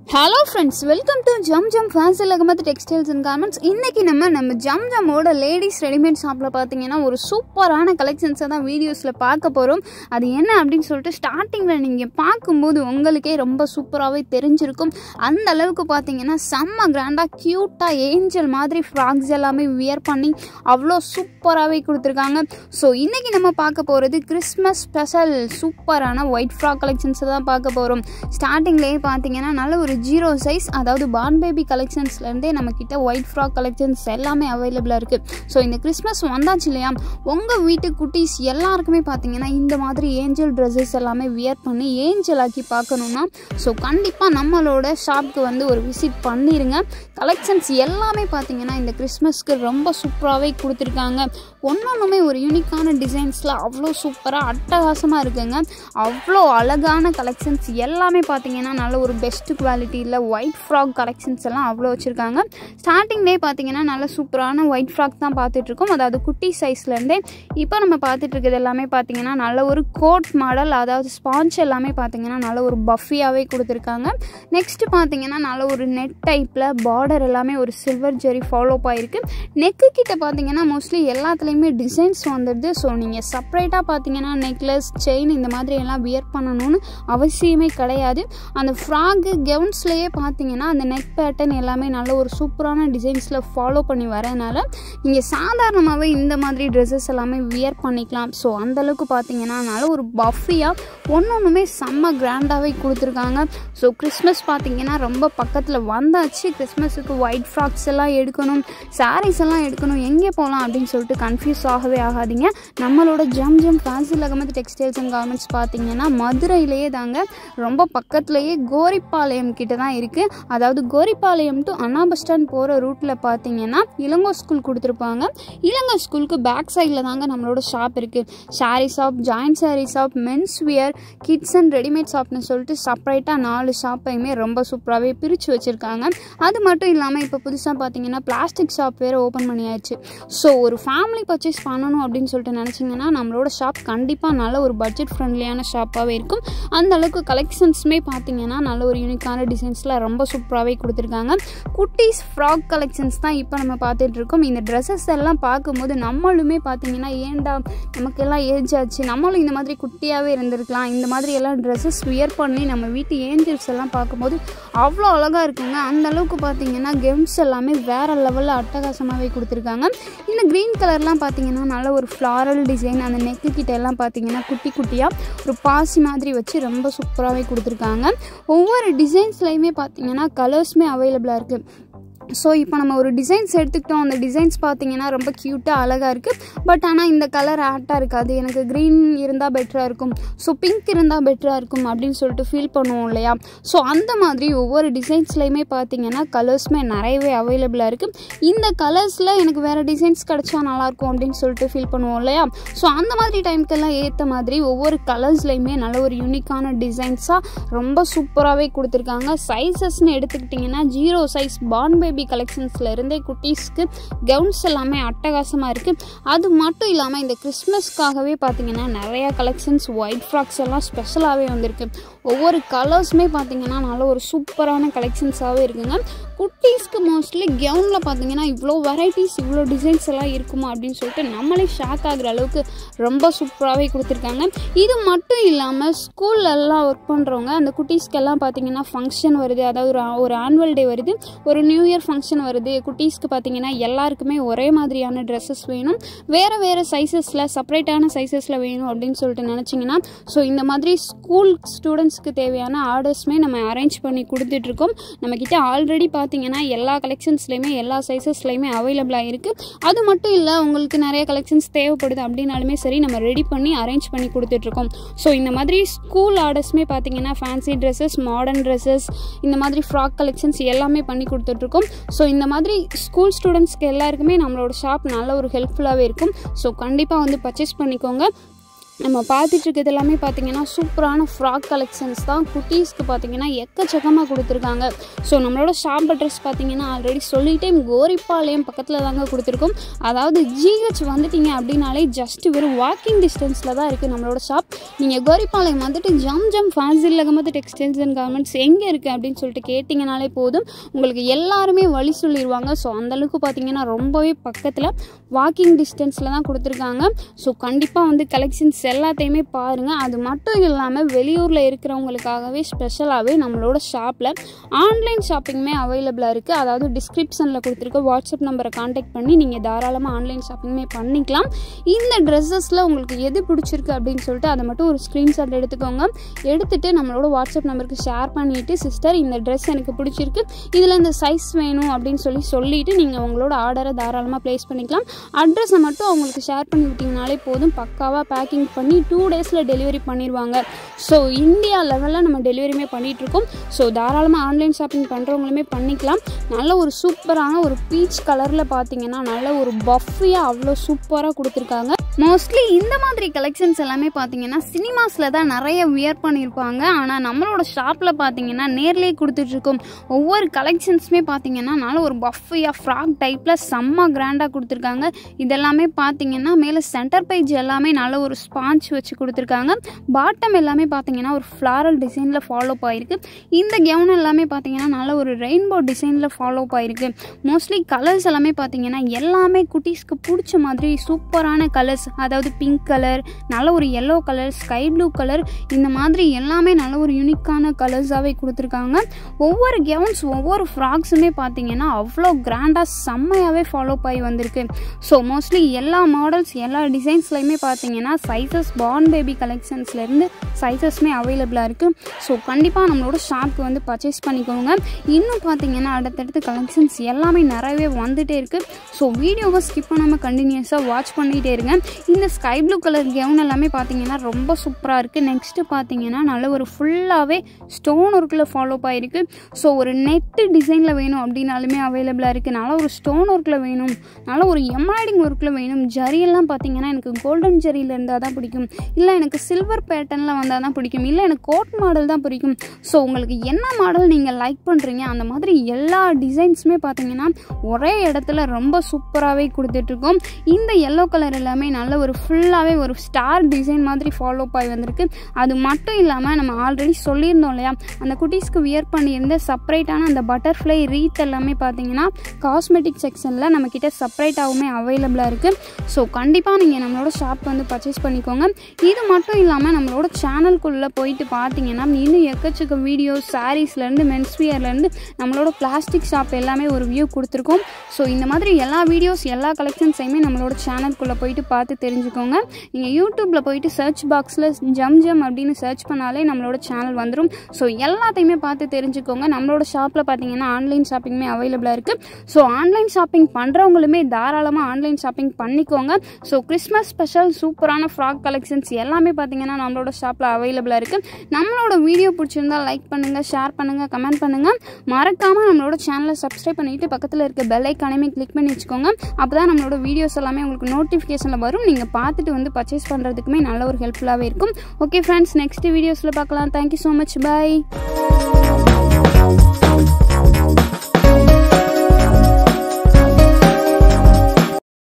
hello friends welcome to Jum Jum fancy Lakamath textiles and garments இன்னைக்கு நம்ம நம்ம ஜம் ஜம்மோட லேடிஸ் ரெடிமேட் ஷாப்பில் பார்த்தீங்கன்னா ஒரு சூப்பரான கலெக்ஷன்ஸை தான் வீடியோஸில் பார்க்க போகிறோம் அது என்ன அப்படின்னு சொல்லிட்டு ஸ்டார்டிங்கில் நீங்கள் பார்க்கும்போது உங்களுக்கே ரொம்ப சூப்பராகவே தெரிஞ்சிருக்கும் அந்த அளவுக்கு பார்த்தீங்கன்னா செம்ம கிராண்டாக க்யூட்டாக ஏஞ்சல் மாதிரி ஃப்ராக்ஸ் எல்லாமே வியர் பண்ணி அவ்வளோ சூப்பராகவே கொடுத்துருக்காங்க ஸோ இன்றைக்கி நம்ம பார்க்க போகிறது கிறிஸ்மஸ் ஸ்பெஷல் சூப்பரான ஒயிட் ஃப்ராக் கலெக்ஷன்ஸை தான் பார்க்க போகிறோம் ஸ்டார்டிங்லேயே பார்த்தீங்கன்னா நல்ல ஒரு ஜீரோ சைஸ் அதாவது பார்ன் பேபி கலெக்ஷன்ஸ்லேருந்தே நம்மக்கிட்ட ஒயிட் ஃப்ராக் கலெக்ஷன்ஸ் எல்லாமே அவைலபிளாக இருக்குது ஸோ இந்த கிறிஸ்மஸ் வந்தாச்சு இல்லையா உங்கள் வீட்டு குட்டீஸ் எல்லாருக்குமே பார்த்தீங்கன்னா இந்த மாதிரி ஏஞ்சல் ட்ரெஸ்ஸஸ் எல்லாமே வியர் பண்ணி ஏஞ்சல் ஆக்கி பார்க்கணுன்னா ஸோ கண்டிப்பாக நம்மளோட ஷாப்க்கு வந்து ஒரு விசிட் பண்ணிடுங்க கலெக்ஷன்ஸ் எல்லாமே பார்த்தீங்கன்னா இந்த கிறிஸ்மஸ்க்கு ரொம்ப சூப்பராகவே கொடுத்துருக்காங்க ஒன்றொன்றுமே ஒரு யூனிக்கான டிசைன்ஸில் அவ்வளோ சூப்பராக அட்டகாசமாக இருக்குங்க அவ்வளோ அழகான கலெக்ஷன்ஸ் எல்லாமே பார்த்தீங்கன்னா நல்ல ஒரு பெஸ்ட் குவாலிட்டியில் ஒயிட் ஃப்ராக் கலெக்ஷன்ஸ் எல்லாம் அவ்வளோ வச்சுருக்காங்க ஸ்டார்டிங்லேயே பார்த்தீங்கன்னா நல்ல சூப்பரான ஒயிட் ஃப்ராக் தான் பார்த்துட்ருக்கோம் அதாவது குட்டி சைஸ்லேருந்தே இப்போ நம்ம பார்த்துட்டு இருக்கிறது எல்லாமே பார்த்தீங்கன்னா நல்ல ஒரு கோட் மாடல் அதாவது ஸ்பாஞ்ச் எல்லாமே பார்த்தீங்கன்னா நல்ல ஒரு பஃபியாகவே கொடுத்துருக்காங்க நெக்ஸ்ட் பார்த்தீங்கன்னா நல்ல ஒரு நெட் டைப்பில் பார்டர் எல்லாமே ஒரு சில்வர் ஜெரி ஃபாலோ ஆகிருக்கு நெக்கு கிட்ட பார்த்தீங்கன்னா மோஸ்ட்லி எல்லாத்துலேயுமே டிசைன்ஸ் வந்துடுது ஸோ நீங்கள் செப்பரேட்டாக பார்த்தீங்கன்னா நெக்லஸ் செயின் இந்த மாதிரி எல்லாம் வியர் பண்ணணும்னு அவசியமே கிடையாது அந்த ஃப்ராக்கு கவுன்ஸ்லேயே பார்த்தீங்கன்னா அந்த நெக் பேட்டர்ன் எல்லாமே நல்ல ஒரு சூப்பரான டிசைன்ஸில் ஃபாலோ பண்ணி வரனால நீங்கள் சாதாரணமாகவே இந்த மாதிரி ட்ரெஸ்ஸஸ் எல்லாமே வியர் பண்ணிக்கலாம் ஸோ அந்தளவுக்கு பார்த்தீங்கன்னா நல்ல ஒரு பஃபியாக ஒன்று ஒன்றுமே செம்ம கிராண்டாகவே கொடுத்துருக்காங்க ஸோ கிறிஸ்மஸ் பார்த்தீங்கன்னா ரொம்ப பக்கத்தில் வந்தாச்சு கிறிஸ்மஸுக்கு ஒயிட் ஃப்ராக்ஸ் எல்லாம் எடுக்கணும் சாரீஸ் எல்லாம் எடுக்கணும் எங்கே போகலாம் அப்படின்னு சொல்லிட்டு கன்ஃபியூஸ் ஆகவே ஆகாதீங்க நம்மளோட Jum Jum fancy Lakamath textiles and garments பார்த்தீங்கன்னா மதுரையிலேயே தாங்க ரொம்ப பக்கத்துலேயே கோரிப்பாளையம் கிட்ட தான் இருக்குது அதாவது Goripalayam to Anna bus stand போகிற ரூட்டில் பார்த்தீங்கன்னா இளங்கோ ஸ்கூல் கொடுத்துருப்பாங்க இளங்கோ ஸ்கூலுக்கு பேக் சைடில் தாங்க நம்மளோட ஷாப் இருக்குது sari shop joint sari shop men's wear kids and readymade ஷாப்னு சொல்லிட்டு செப்பரேட்டாக நாலு ஷாப்பையுமே ரொம்ப சூப்பராகவே பிரித்து வச்சுருக்காங்க அது மட்டும் இல்லாமல் இப்போ புதுசாக பார்த்தீங்கன்னா பிளாஸ்டிக் ஷாப் வேறு ஓப்பன் பண்ணியாச்சு ஸோ ஒரு ஃபேமிலி பர்ச்சேஸ் பண்ணணும் அப்படின்னு சொல்லிட்டு நினச்சிங்கன்னா நம்மளோட ஷாப் கண்டிப்பாக நல்ல ஒரு பட்ஜெட் ஃப்ரெண்ட்லியான ஷாப்பாகவே இருக்கும் அந்த அளவுக்கு கலெக்ஷன்ஸுமே பார்த்தீங்கன்னா நல்ல ஒரு யூனிக்கான டிசைன்ஸில் ரொம்ப சூப்பராகவே கொடுத்துருக்காங்க குட்டீஸ் ஃப்ராக் கலெக்ஷன்ஸ் தான் இப்போ நம்ம பார்த்துட்டு இருக்கோம் இந்த ட்ரெஸ்ஸஸ் எல்லாம் பார்க்கும்போது நம்மளுமே பார்த்தீங்கன்னா ஏன்டா நமக்கெல்லாம் ஏஜ் ஆச்சு நம்மளும் இந்த மாதிரி குட்டியாகவே இருந்திருக்கலாம் இந்த மாதிரி எல்லாம் ட்ரெஸ்ஸஸ் வியர் பண்ணி நம்ம வீட்டு ஏஞ்சல்ஸ் எல்லாம் பார்க்கும்போது அவ்வளோ அழகாக இருக்குங்க அந்த அளவுக்கு பார்த்தீங்கன்னா கெம்ஸ் எல்லாமே வேறு லெவலில் அட்டகாசமாகவே கொடுத்துருக்காங்க இந்த க்ரீன் கலர்லாம் பார்த்தீங்கன்னா நல்ல ஒரு ஃப்ளாரல் டிசைன் அந்த நெக்கு கிட்ட எல்லாம் பார்த்தீங்கன்னா குட்டி குட்டியாக ஒரு பாசி மாதிரி வச்சு ரொம்ப சூப்பராகவே கொடுத்துருக்காங்க ஒவ்வொரு டிசைன்ஸ்லையுமே பார்த்தீங்கன்னா கலர்ஸுமே அவைலபிளாக இருக்குது ஸோ இப்போ நம்ம ஒரு டிசைன்ஸ் எடுத்துக்கிட்டோம் அந்த டிசைன்ஸ் பார்த்தீங்கன்னா ரொம்ப க்யூட்டாக அழகாக இருக்குது பட் ஆனால் இந்த கலர் ஆக்டாக இருக்காது எனக்கு க்ரீன் இருந்தால் பெட்டராக இருக்கும் ஸோ பிங்க் இருந்தால் பெட்டராக இருக்கும் அப்படின்னு சொல்லிட்டு ஃபீல் பண்ணுவோம் இல்லையா ஸோ அந்த மாதிரி ஒவ்வொரு டிசைன்ஸ்லையுமே பார்த்தீங்கன்னா கலர்ஸுமே நிறையவே அவைலபிளாக இருக்குது இந்த கலர்ஸில் எனக்கு வேறு டிசைன்ஸ் கிடச்சா நல்லாயிருக்கும் அப்படின்னு சொல்லிட்டு ஃபீல் பண்ணுவோம் இல்லையா ஸோ அந்த மாதிரி டைம்க்கெல்லாம் ஏற்ற மாதிரி ஒவ்வொரு கலர்ஸ்லையுமே நல்ல ஒரு யூனிக்கான டிசைன்ஸாக ரொம்ப சூப்பராகவே கொடுத்துருக்காங்க சைஸஸ்ன்னு எடுத்துக்கிட்டிங்கன்னா zero size born baby baby கலெக்ஷன்ஸில் இருந்தே குட்டீஸ்க்கு கவுன்ஸ் எல்லாமே அட்டகாசமாக இருக்குது அது மட்டும் இல்லாமல் இந்த கிறிஸ்மஸ்க்காகவே பார்த்தீங்கன்னா நிறையா கலெக்ஷன்ஸ் ஒயிட் ஃப்ராக்ஸ் எல்லாம் ஸ்பெஷலாகவே வந்திருக்கு ஒவ்வொரு கலர்ஸுமே பார்த்தீங்கன்னா நல்ல ஒரு சூப்பரான கலெக்ஷன்ஸாகவே இருக்குங்க குட்டீஸ்க்கு மோஸ்ட்லி கவுனில் பார்த்தீங்கன்னா இவ்வளோ வெரைட்டிஸ் இவ்வளோ டிசைன்ஸ் எல்லாம் இருக்குமா அப்படின்னு சொல்லிட்டு நம்மளே ஷாக் ஆகுற அளவுக்கு ரொம்ப சூப்பராகவே கொடுத்துருக்காங்க இது மட்டும் இல்லாமல் ஸ்கூல்லலாம் ஒர்க் பண்ணுறவங்க அந்த குட்டீஸ்க்கெல்லாம் பார்த்தீங்கன்னா ஃபங்க்ஷன் வருது அதாவது ஒரு ஒரு ஆனுவல் டே வருது ஒரு நியூ இயர் ஃபங்க்ஷன் வருது குட்டீஸ்க்கு பார்த்தீங்கன்னா எல்லாருக்குமே ஒரே மாதிரியான ட்ரெஸ்ஸஸ் வேணும் வேறு வேறு சைஸஸில் செப்பரேட்டான சைஸஸில் வேணும் அப்படின்னு சொல்லிட்டு நினச்சிங்கன்னா ஸோ இந்த மாதிரி ஸ்கூல் ஸ்டூடெண்ட்ஸ்க்கு தேவையான ஆர்டர்ஸுமே நம்ம அரேஞ்ச் பண்ணி கொடுத்துட்ருக்கோம் நம்மக்கிட்ட ஆல்ரெடி பார்த்தீங்கன்னா எல்லா கலெக்ஷன்ஸ்லையுமே எல்லா சைஸஸ்லையுமே அவைலபிளாக இருக்குது அது மட்டும் இல்லை உங்களுக்கு நிறைய கலெக்ஷன்ஸ் தேவைப்படுது அப்படின்னாலுமே சரி நம்ம ரெடி பண்ணி அரேஞ்ச் பண்ணி கொடுத்துட்ருக்கோம் ஸோ இந்த மாதிரி ஸ்கூல் ஆர்டர்ஸுமே பார்த்தீங்கன்னா ஃபேன்சி ட்ரெஸ்ஸஸ் மாடர்ன் ட்ரெஸ்ஸஸ் இந்த மாதிரி ஃப்ராக் கலெக்ஷன்ஸ் எல்லாமே பண்ணி கொடுத்துட்ருக்கோம் ஸோ இந்த மாதிரி ஸ்கூல் ஸ்டூடெண்ட்ஸ்க்கு எல்லாருக்குமே நம்மளோட ஷாப் நல்ல ஒரு ஹெல்ப்ஃபுல்லாகவே இருக்கும் ஸோ கண்டிப்பாக வந்து பர்ச்சேஸ் பண்ணிக்கோங்க நம்ம பார்த்துட்டு இருக்கிறது எல்லாமே பார்த்தீங்கன்னா சூப்பரான ஃப்ராக் கலெக்ஷன்ஸ் தான் குட்டீஸ்க்கு பார்த்தீங்கன்னா எக்கச்சக்கமாக கொடுத்துருக்காங்க ஸோ நம்மளோட ஷாப் அட்ரஸ் பார்த்தீங்கன்னா ஆல்ரெடி சொல்லிட்டே கோரிப்பாளையம் பக்கத்தில் தாங்க கொடுத்துருக்கோம் அதாவது ஜிஹெச் வந்துட்டீங்க அப்படின்னாலே ஜஸ்ட் வெறும் வாக்கிங் டிஸ்டன்ஸில் தான் இருக்குது நம்மளோட ஷாப் நீங்கள் கோரிப்பாளையம் வந்துட்டு Jum Jum fancy Lakamath textiles and garments எங்கே இருக்குது அப்படின்னு சொல்லிட்டு கேட்டிங்கனாலே போதும் உங்களுக்கு எல்லாருமே வழி சொல்லிடுவாங்க ஸோ அந்தளவுக்கு பார்த்தீங்கன்னா ரொம்பவே பக்கத்தில் வாக்கிங் டிஸ்டன்ஸில் தான் கொடுத்துருக்காங்க ஸோ கண்டிப்பாக வந்து கலெக்ஷன்ஸ் எல்லாத்தையுமே பாருங்கள் அது மட்டும் இல்லாமல் வெளியூரில் இருக்கிறவங்களுக்காகவே ஸ்பெஷலாகவே நம்மளோட ஷாப்பில் ஆன்லைன் ஷாப்பிங்குமே அவைலபிளாக இருக்குது அதாவது டிஸ்கிரிப்ஷனில் கொடுத்துருக்க வாட்ஸ்அப் நம்பரை காண்டாக்ட் பண்ணி நீங்கள் தாராளமாக ஆன்லைன் ஷாப்பிங்குமே பண்ணிக்கலாம் இந்த ட்ரெஸ்ஸஸில் உங்களுக்கு எது பிடிச்சிருக்கு அப்படின்னு சொல்லிட்டு அதை மட்டும் ஒரு ஸ்க்ரீன்ஷாட் எடுத்துக்கோங்க எடுத்துகிட்டு நம்மளோட வாட்ஸ்அப் நம்பருக்கு ஷேர் பண்ணிவிட்டு சிஸ்டர் இந்த ட்ரெஸ் எனக்கு பிடிச்சிருக்கு இதில் இந்த சைஸ் வேணும் அப்படின்னு சொல்லி சொல்லிவிட்டு நீங்கள் உங்களோட ஆர்டரை தாராளமாக ப்ளேஸ் பண்ணிக்கலாம் அட்ரஸை மட்டும் அவங்களுக்கு ஷேர் பண்ணி விட்டிங்கனாலே போதும் பக்காவாக பேக்கிங் பண்ணி டூ டேஸில் டெலிவரி பண்ணிடுவாங்க ஸோ இந்தியா லெவலில் நம்ம டெலிவரியுமே பண்ணிகிட்ருக்கோம் ஸோ தாராளமாக ஆன்லைன் ஷாப்பிங் பண்ணுறவங்களுமே பண்ணிக்கலாம் நல்ல ஒரு சூப்பரான ஒரு பீச் கலரில் பார்த்தீங்கன்னா நல்ல ஒரு பஃபியாக அவ்வளோ சூப்பராக கொடுத்துருக்காங்க மோஸ்ட்லி இந்த மாதிரி கலெக்ஷன்ஸ் எல்லாமே பார்த்தீங்கன்னா சினிமாஸில் தான் நிறைய வியர் பண்ணியிருப்பாங்க ஆனால் நம்மளோட ஷாப்பில் பார்த்தீங்கன்னா நேர்லேயே கொடுத்துட்ருக்கோம் ஒவ்வொரு கலெக்ஷன்ஸுமே பார்த்தீங்கன்னா நல்ல ஒரு பஃபியாக ஃப்ராக் டைப்பில் செம்ம கிராண்டாக கொடுத்துருக்காங்க இதெல்லாமே பார்த்தீங்கன்னா மேலே சென்டர் பேஜ் எல்லாமே நல்ல ஒரு ஸ்பாஞ்ச் வச்சு கொடுத்துருக்காங்க பாட்டம் எல்லாமே பார்த்தீங்கன்னா ஒரு ஃப்ளாரல் டிசைனில் ஃபாலோ ஆகிருக்கு இந்த கெவுன் எல்லாமே பார்த்தீங்கன்னா நல்ல ஒரு ரெயின்போ டிசைனில் ஃபாலோ ஆகிருக்கு மோஸ்ட்லி கலர்ஸ் எல்லாமே பார்த்தீங்கன்னா எல்லாமே குட்டீஸ்க்கு பிடிச்ச மாதிரி சூப்பரான கலர்ஸ் அதாவது பிங்க் கலர் நல்ல ஒரு yellow colour sky blue colour இந்த மாதிரி எல்லாமே நல்ல ஒரு யூனிக்கான கலர்ஸாகவே கொடுத்துருக்காங்க ஒவ்வொரு கெவுன்ஸ் ஒவ்வொரு ஃப்ராக்ஸுமே பார்த்தீங்கன்னா அவ்வளோ கிராண்டாக செம்மையாகவே ஃபாலோ ஆகி வந்திருக்கு ஸோ மோஸ்ட்லி எல்லா மாடல்ஸ் எல்லா டிசைன்ஸ்லையுமே பார்த்தீங்கன்னா சைஸஸ் பார்ன் பேபி கலெக்ஷன்ஸ்லேருந்து சைஸஸ்மே அவைலபிளாக இருக்குது ஸோ கண்டிப்பாக நம்மளோட ஷாப்க்கு வந்து பர்ச்சேஸ் பண்ணிக்கோங்க இன்னும் பார்த்தீங்கன்னா அடுத்தடுத்து கலெக்ஷன்ஸ் எல்லாமே நிறையவே வந்துகிட்டே இருக்குது ஸோ வீடியோவை ஸ்கிப் பண்ணாமல் கண்டினியூஸாக வாட்ச் பண்ணிகிட்டே இருங்க இந்த ஸ்கை ப்ளூ கலர் கெவுன் எல்லாமே பார்த்தீங்கன்னா ரொம்ப சூப்பராக இருக்குது நெக்ஸ்ட்டு பார்த்தீங்கன்னா நல்ல ஒரு ஃபுல்லாகவே ஸ்டோன் ஒர்க்கில் ஃபாலோ ஆகிருக்கு ஸோ ஒரு நெட்டு டிசைனில் வேணும் அப்படின்னாலுமே அவைலபிளாக இருக்குது நல்ல ஒரு ஸ்டோன் ஒர்க்கில் வேணும் நல்ல ஒரு எம்ப்ராய்டிங் ஒர்க்கில் வேணும் ஜரியெல்லாம் பார்த்தீங்கன்னா எனக்கு கோல்டன் ஜரியில் இருந்தால் தான் பிடிக்கும் இல்லை எனக்கு சில்வர் பேட்டர்னில் வந்தால் தான் பிடிக்கும் இல்லை எனக்கு கோட் மாடல் தான் பிடிக்கும் ஸோ உங்களுக்கு என்ன மாடல் நீங்கள் லைக் பண்ணுறீங்க அந்த மாதிரி எல்லா டிசைன்ஸுமே பார்த்தீங்கன்னா ஒரே இடத்துல ரொம்ப சூப்பராகவே கொடுத்துட்ருக்கோம் இந்த எல்லோ கலர் எல்லாமே நல்ல ஒரு ஃபுல்லாகவே ஒரு ஸ்டார் டிசைன் மாதிரி ஃபாலோ ஆகி வந்திருக்கு அது மட்டும் இல்லாமல் நம்ம ஆல்ரெடி சொல்லியிருந்தோம் இல்லையா அந்த குட்டீஸ்க்கு வியர் பண்ணியிருந்த செப்பரேட்டான அந்த பட்டர்ஃப்ளை ரீத் எல்லாமே பார்த்தீங்கன்னா காஸ்மெட்டிக் செக்ஷனில் நம்மக்கிட்ட செப்பரேட்டாகவுமே அவைலபிளாக இருக்குது ஸோ கண்டிப்பாக நீங்கள் நம்மளோட ஷாப் வந்து பர்ச்சேஸ் பண்ணிக்கோங்க இது மட்டும் இல்லாமல் நம்மளோட சேனல்குள்ளே போயிட்டு பார்த்தீங்கன்னா இன்னும் எக்கச்சக்க வீடியோஸ் சாரீஸ்லேருந்து மென்ஸ்வியர்லேருந்து நம்மளோட பிளாஸ்டிக் ஷாப் எல்லாமே ஒரு வியூ கொடுத்துருக்கோம் ஸோ இந்த மாதிரி எல்லா வீடியோஸ் எல்லா கலெக்ஷன்ஸையுமே நம்மளோட சேனல்குள்ளே போயிட்டு பார்த்து தெரிஞ்சுக்கோங்க நீங்கள் யூடியூப்பில் போயிட்டு சர்ச் பாக்ஸில் ஜம் ஜம் அப்படின்னு சர்ச் பண்ணாலே நம்மளோட சேனல் வந்துடும் ஸோ எல்லாத்தையுமே பார்த்து தெரிஞ்சுக்கோங்க நம்மளோட ஷாப்பில் பார்த்தீங்கன்னா ஆன்லைன் ஷாப்பிங்குமே அவைலபிளாக இருக்குது ஸோ ஆன்லைன் ஷாப்பிங் பண்ணுறவங்களுமே தாராளமாக ஆன்லைன் ஷாப்பிங் பண்ணிக்கோங்க ஸோ கிறிஸ்மஸ் ஸ்பெஷல் சூப்பரான ஃப்ராக் கலெக்ஷன்ஸ் எல்லாமே பார்த்தீங்கன்னா நம்மளோட ஷாப்பில் அவைலபிளாக இருக்குது நம்மளோட வீடியோ பிடிச்சிருந்தா லைக் பண்ணுங்கள் ஷேர் பண்ணுங்கள் கமெண்ட் பண்ணுங்கள் மறக்காமல் நம்மளோட சேனலை சப்ஸ்கிரைப் பண்ணிவிட்டு பக்கத்தில் இருக்க பெல் ஐக்கானையுமே கிளிக் பண்ணி வச்சுக்கோங்க அப்போ தான் நம்மளோட வீடியோஸ் எல்லாமே உங்களுக்கு நோட்டிஃபிகேஷனில் வரும் நீங்கள் பார்த்துட்டு வந்து பர்ச்சேஸ் பண்ணுறதுக்குமே நல்ல ஒரு ஹெல்ப்ஃபுல்லாகவே இருக்கும் ஓகே ஃப்ரெண்ட்ஸ் நெக்ஸ்ட் வீடியோஸில் பார்க்கலாம் தேங்க்யூ ஸோ மச் பை